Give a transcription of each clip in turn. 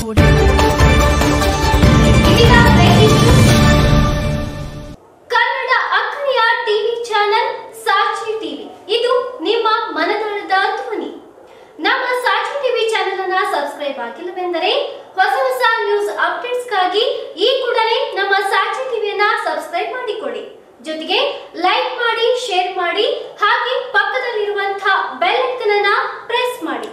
audio. ಇದೀಗ breaking news. Kannada ಅಕ್ಕರೆಯ TV channel Sakshi TV ಇದು ನಿಮ್ಮ ಮನದಾಳದ ಧ್ವನಿ ನಮ್ಮ ಸಾಕ್ಷಿ ಟಿವಿ ಚಾನೆಲ್ ಅನ್ನ ಸಬ್ಸ್ಕ್ರೈಬ್ ಆಗಿಲ್ಲವೆಂದರೆ ಹೊಸ ಹೊಸ ನ್ಯೂಸ್ ಅಪ್ಡೇಟ್ಸ್ಗಾಗಿ ಈ ಕೂಡಲೇ ನಮ್ಮ ಸಾಕ್ಷಿ ಟಿವಿಯನ್ನ ಸಬ್ಸ್ಕ್ರೈಬ್ ಮಾಡಿಕೊಳ್ಳಿ ಜೊತೆಗೆ ಲೈಕ್ ಮಾಡಿ ಶೇರ್ ಮಾಡಿ ಹಾಗೆ ಪಕ್ಕದಲ್ಲಿರುವಂತಹ ಬೆಲ್ ಐಕನ್ ಅನ್ನ ಪ್ರೆಸ್ ಮಾಡಿ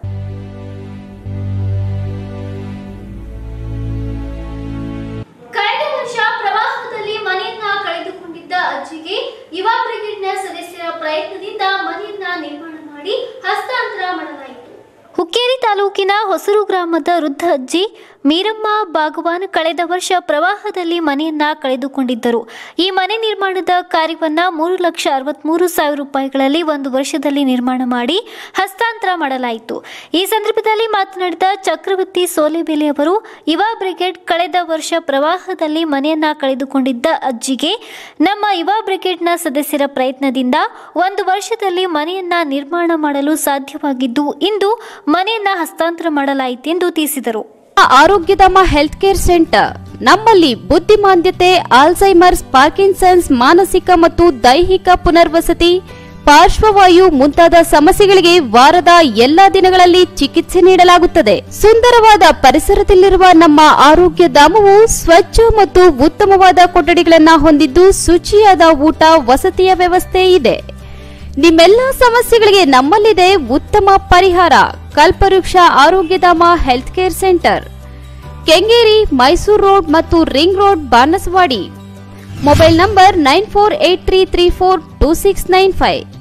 ಕಳೆದ ವರ್ಷ ಪ್ರವಾಹದಲ್ಲಿ ಮನೆಯನ್ನ ಕಳೆದುಕೊಂಡಿದ್ದ ಅಜ್ಜಿಗೆ ಯುವ ಬ್ರಿಗೇಡ್ನ ಸದಸ್ಯರ ಪ್ರಯತ್ನದಿಂದ ಮನೆಯನ್ನ ನಿರ್ಮಾಣ ಮಾಡಿ ಹಸ್ತಾಂತರ ಮಾಡಲಾಯಿತು ಹುಕ್ಕೇರಿ ತಾಲೂಕಿನ ಹೊಸರು ಗ್ರಾಮದ ವೃದ್ಧ ಅಜ್ಜಿ ಮೀರಮ್ಮ ಬಾಗವಾನ್ ಕಳೆದ ವರ್ಷ ಪ್ರವಾಹದಲ್ಲಿ ಮನೆಯನ್ನ ಕಳೆದುಕೊಂಡಿದ್ದರು ಈ ಮನೆ ನಿರ್ಮಾಣದ ಕಾರ್ಯವನ್ನ ಮೂರು ಲಕ್ಷ ಅರವತ್ಮೂರು ಸಾವಿರ ರೂಪಾಯಿಗಳಲ್ಲಿ ಒಂದು ವರ್ಷದಲ್ಲಿ ನಿರ್ಮಾಣ ಮಾಡಿ ಹಸ್ತಾಂತರ ಮಾಡಲಾಯಿತು ಈ ಸಂದರ್ಭದಲ್ಲಿ ಮಾತನಾಡಿದ ಚಕ್ರವರ್ತಿ ಸೋಲೆಬೇಲೆ ಅವರು ಯುವ ಬ್ರಿಗೇಡ್ ಕಳೆದ ವರ್ಷ ಪ್ರವಾಹದಲ್ಲಿ ಮನೆಯನ್ನ ಕಳೆದುಕೊಂಡಿದ್ದ ಅಜ್ಜಿಗೆ ನಮ್ಮ ಯುವ ಬ್ರಿಗೇಡ್ನ ಸದಸ್ಯರ ಪ್ರಯತ್ನದಿಂದ ಒಂದು ವರ್ಷದಲ್ಲಿ ಮನೆಯನ್ನ ನಿರ್ಮಾಣ ಮಾಡಲು ಸಾಧ್ಯವಾಗಿದ್ದು ಇಂದು ಮನೆಯನ್ನ ಹಸ್ತಾಂತರ ಮಾಡಲಾಯಿತೆಂದು ತಿಳಿಸಿದರು ಆರೋಗ್ಯಧಾಮ ಹೆಲ್ತ್ ಕೇರ್ ಸೆಂಟರ್ ನಮ್ಮಲ್ಲಿ ಬುದ್ಧಿಮಾಂದ್ಯತೆ ಆಲ್ಝೈಮರ್ಸ್ ಪಾರ್ಕಿನ್ಸನ್ಸ್ ಮಾನಸಿಕ ಮತ್ತು ದೈಹಿಕ ಪುನರ್ವಸತಿ ಪಾರ್ಶ್ವವಾಯು ಮುಂತಾದ ಸಮಸ್ಯೆಗಳಿಗೆ ವಾರದ ಎಲ್ಲಾ ದಿನಗಳಲ್ಲಿ ಚಿಕಿತ್ಸೆ ನೀಡಲಾಗುತ್ತದೆ ಸುಂದರವಾದ ಪರಿಸರದಲ್ಲಿರುವ ನಮ್ಮ ಆರೋಗ್ಯ ಧಾಮವು ಸ್ವಚ್ಛ ಮತ್ತು ಉತ್ತಮವಾದ ಕೊಠಡಿಗಳನ್ನ ಹೊಂದಿದ್ದು ಶುಚಿಯಾದ ಊಟ ವಸತಿಯ ವ್ಯವಸ್ಥೆ ಇದೆ ನಿಮ್ಮೆಲ್ಲ ಸಮಸ್ಯೆಗಳಿಗೆ ನಮ್ಮಲ್ಲಿದೆ ಉತ್ತಮ ಪರಿಹಾರ Kalpavriksha Arogyadhama health care centre Kengeri Mysuru road ಮತ್ತು ring road Banaswadi mobile number nine four eight three three four two six nine five